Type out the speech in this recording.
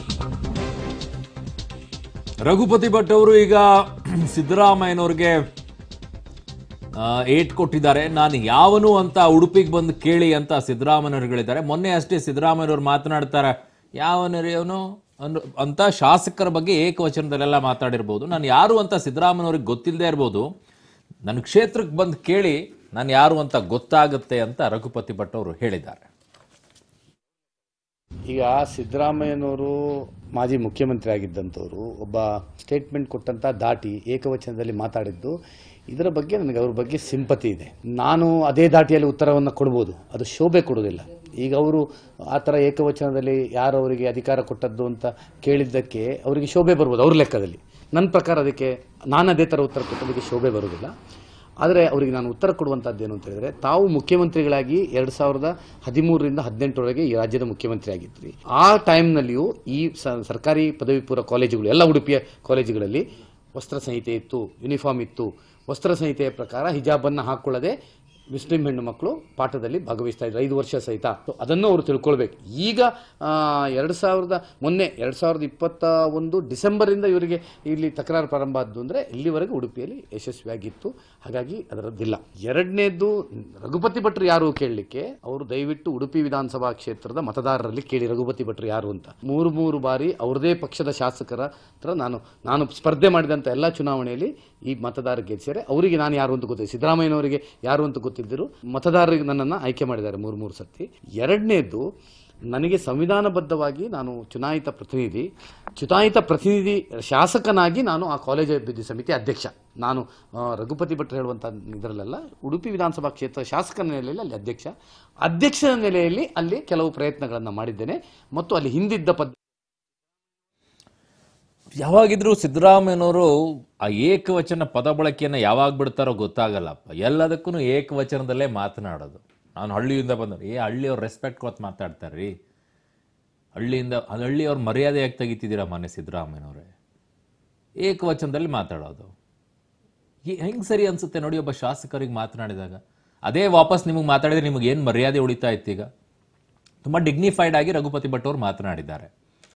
ರಘುಪತಿ ಭಟ್ ಅವರು ಈಗ ಸಿದ್ದರಾಮಯ್ಯನವ್ರಿಗೆ ಆ, ಏಟ್ ಕೊಟ್ಟಿದ್ದಾರೆ ನಾನು ಯಾವನು ಅಂತ ಉಡುಪಿಗೆ ಬಂದು ಕೇಳಿ ಅಂತ ಸಿದ್ದರಾಮಯ್ಯನವ್ರು ಹೇಳಿದ್ದಾರೆ ಮೊನ್ನೆ ಅಷ್ಟೇ ಸಿದ್ದರಾಮಯ್ಯನವ್ರು ಮಾತನಾಡ್ತಾರೆ ಯಾವನರಿ ಅವನು ಅನ್- ಅಂತ ಶಾಸಕರ ಬಗ್ಗೆ ಏಕವಚನದಲ್ಲೆಲ್ಲ ಮಾತಾಡಿರ್ಬೋದು ನಾನು ಯಾರು ಅಂತ ಸಿದ್ದರಾಮಯ್ಯನವ್ರಿಗೆ ಗೊತ್ತಿಲ್ಲದೆ ಇರ್ಬೋದು ನನ್ನ ಕ್ಷೇತ್ರಕ್ಕೆ ಬಂದು ಕೇಳಿ ನಾನು ಯಾರು ಅಂತ ಗೊತ್ತಾಗುತ್ತೆ ಅಂತ ರಘುಪತಿ ಭಟ್ ಅವರು ಹೇಳಿದ್ದಾರೆ ಈಗ ಸಿದ್ದರಾಮಯ್ಯನವರು ಮಾಜಿ ಮುಖ್ಯಮಂತ್ರಿ ಆಗಿದ್ದಂಥವ್ರು ಒಬ್ಬ ಸ್ಟೇಟ್ಮೆಂಟ್ ಕೊಟ್ಟಂತ ದಾಟಿ ಏಕವಚನದಲ್ಲಿ ಮಾತಾಡಿದ್ದು ಇದರ ಬಗ್ಗೆ ನನಗೆ ಅವ್ರ ಬಗ್ಗೆ ಸಿಂಪತಿ ಇದೆ ನಾನು ಅದೇ ದಾಟಿಯಲ್ಲಿ ಉತ್ತರವನ್ನು ಕೊಡ್ಬೋದು ಅದು ಶೋಭೆ ಕೊಡೋದಿಲ್ಲ ಈಗ ಅವರು ಆ ಥರ ಏಕವಚನದಲ್ಲಿ ಯಾರು ಅವರಿಗೆ ಅಧಿಕಾರ ಕೊಟ್ಟದ್ದು ಅಂತ ಕೇಳಿದ್ದಕ್ಕೆ ಅವರಿಗೆ ಶೋಭೆ ಬರ್ಬೋದು ಅವ್ರ ಲೆಕ್ಕದಲ್ಲಿ ನನ್ನ ಪ್ರಕಾರ ಅದಕ್ಕೆ ನಾನು ಅದೇ ಥರ ಉತ್ತರ ಕೊಟ್ಟದಕ್ಕೆ ಶೋಭೆ ಬರೋದಿಲ್ಲ ಆದರೆ ಅವರಿಗೆ ನಾನು ಉತ್ತರ ಕೊಡುವಂಥದ್ದು ಏನು ಅಂತ ಹೇಳಿದ್ರೆ ತಾವು ಮುಖ್ಯಮಂತ್ರಿಗಳಾಗಿ ಎರಡು ಸಾವಿರದ ಹದಿಮೂರರಿಂದ ಹದಿನೆಂಟರವರೆಗೆ ಈ ರಾಜ್ಯದ ಮುಖ್ಯಮಂತ್ರಿ ಆಗಿದ್ರಿ ಆ ಟೈಮ್ನಲ್ಲಿಯೂ ಈ ಸ- ಸರ್ಕಾರಿ ಪದವಿ ಪೂರ್ವ ಕಾಲೇಜುಗಳು ಎಲ್ಲ ಉಡುಪಿಯ ಕಾಲೇಜುಗಳಲ್ಲಿ ವಸ್ತ್ರ ಸಂಹಿತೆ ಇತ್ತು ಯೂನಿಫಾರ್ಮ್ ಇತ್ತು ವಸ್ತ್ರ ಸಂಹಿತೆಯ ಪ್ರಕಾರ ಹಿಜಾಬನ್ನು ಹಾಕ್ಕೊಳ್ಳದೆ ಮುಸ್ಲಿಂ ಹೆಣ್ಣು ಮಕ್ಕಳು ಪಾಠದಲ್ಲಿ ಭಾಗವಹಿಸ್ತಾ ಇದ್ರು ಐದು ವರ್ಷ ಸಹಿತ So ಅದನ್ನು ಅವರು ತಿಳ್ಕೊಳ್ಬೇಕು ಈಗ ಆ, ಎರಡು ಸಾವಿರದ ಮೊನ್ನೆ ಎರಡು ಸಾವಿರದ ಇಪ್ಪತ್ತ ಒಂದು ಡಿಸೆಂಬರಿಂದ ಇವರಿಗೆ ಇಲ್ಲಿ ತಕರಾರು ಪ್ರಾರಂಭ ಆದ್ದು ಅಂದರೆ ಇಲ್ಲಿವರೆಗೂ ಉಡುಪಿಯಲ್ಲಿ ಯಶಸ್ವಿಯಾಗಿತ್ತು ಹಾಗಾಗಿ ಅದರದ್ದಿಲ್ಲ ಎರಡನೇದ್ದು ರಘುಪತಿ ಭಟ್ರು ಯಾರು ಕೇಳಲಿಕ್ಕೆ ಅವರು ದಯವಿಟ್ಟು ಉಡುಪಿ ವಿಧಾನಸಭಾ ಕ್ಷೇತ್ರದ ಮತದಾರರಲ್ಲಿ ಕೇಳಿ ರಘುಪತಿ ಭಟ್ರು ಯಾರು ಅಂತ ಮೂರು ಮೂರು ಬಾರಿ ಅವ್ರದೇ ಪಕ್ಷದ ಶಾಸಕರ ಹತ್ರ ನಾನು ನಾನು ಸ್ಪರ್ಧೆ ಮಾಡಿದಂಥ ಎಲ್ಲ ಚುನಾವಣೆಯಲ್ಲಿ ಈ ಮತದಾರ ಗೆಲ್ಸಿದ್ದಾರೆ ಅವರಿಗೆ ನಾನು ಯಾರು ಅಂತ ಗೊತ್ತಿದೆ ಸಿದ್ದರಾಮಯ್ಯನವರಿಗೆ ಯಾರು ಅಂತ ಗೊತ್ತಿದ್ದರು ಮತದಾರರಿಗೆ ನನ್ನನ್ನು ಆಯ್ಕೆ ಮಾಡಿದ್ದಾರೆ ಮೂರು ಮೂರು ಸತಿ ಎರಡನೇದು ನನಗೆ ಸಂವಿಧಾನಬದ್ಧವಾಗಿ ನಾನು ಚುನಾಯಿತ ಪ್ರತಿನಿಧಿ ಚುನಾಯಿತ ಪ್ರತಿನಿಧಿ ಶಾಸಕನಾಗಿ ನಾನು ಆ ಕಾಲೇಜು ಅಭಿವೃದ್ಧಿ ಸಮಿತಿ ಅಧ್ಯಕ್ಷ ನಾನು ಆ, ರಘುಪತಿ ಭಟ್ರು ಹೇಳುವಂಥ ಇದರಲ್ಲೆಲ್ಲ ಉಡುಪಿ ವಿಧಾನಸಭಾ ಕ್ಷೇತ್ರ ಶಾಸಕನ ನೆಲೆಯಲ್ಲಿ ಅಲ್ಲಿ ಅಧ್ಯಕ್ಷ ಅಧ್ಯಕ್ಷನ ನೆಲೆಯಲ್ಲಿ ಅಲ್ಲಿ ಕೆಲವು ಪ್ರಯತ್ನಗಳನ್ನು ಮಾಡಿದ್ದೇನೆ ಮತ್ತು ಅಲ್ಲಿ ಹಿಂದಿದ್ದ ಪದ್ಧ ಯಾವಾಗಿದ್ರೂ ಸಿದ್ದರಾಮಯ್ಯನವರು ಆ ಏಕವಚನ ಪದ ಬಳಕೆಯನ್ನು ಯಾವಾಗ ಬಿಡ್ತಾರೋ ಗೊತ್ತಾಗಲ್ಲಪ್ಪ ಎಲ್ಲದಕ್ಕೂ ಏಕವಚನದಲ್ಲೇ ಮಾತನಾಡೋದು ನಾನು ಹಳ್ಳಿಯಿಂದ ಬಂದ ಏ ಹಳ್ಳಿಯವ್ರು ರೆಸ್ಪೆಕ್ಟ್ ಕೊಟ್ಟು ಮಾತಾಡ್ತಾರ್ರಿ ಹಳ್ಳಿಯಿಂದ ಅಲ್ಲಿ ಹಳ್ಳಿಯವ್ರ ಮರ್ಯಾದೆ ಯಾಕೆ ತೆಗಿತಿದ್ದೀರಾ ಮಾನ್ಯ ಸಿದ್ದರಾಮಯ್ಯನವರೇ ಏಕವಚನದಲ್ಲಿ ಮಾತಾಡೋದು ಹೆಂಗೆ ಸರಿ ಅನ್ಸುತ್ತೆ ನೋಡಿ ಒಬ್ಬ ಶಾಸಕರಿಗೆ ಮಾತನಾಡಿದಾಗ ಅದೇ ವಾಪಸ್ ನಿಮಗೆ ಮಾತಾಡಿದ್ರೆ ನಿಮಗೆ ಏನು ಮರ್ಯಾದೆ ಉಳಿತಾ ಇತ್ತು ಈಗ ತುಂಬ ಡಿಗ್ನಿಫೈಡ್ ಆಗಿ ರಘುಪತಿ ಭಟ್ ಅವರು ಮಾತನಾಡಿದ್ದಾರೆ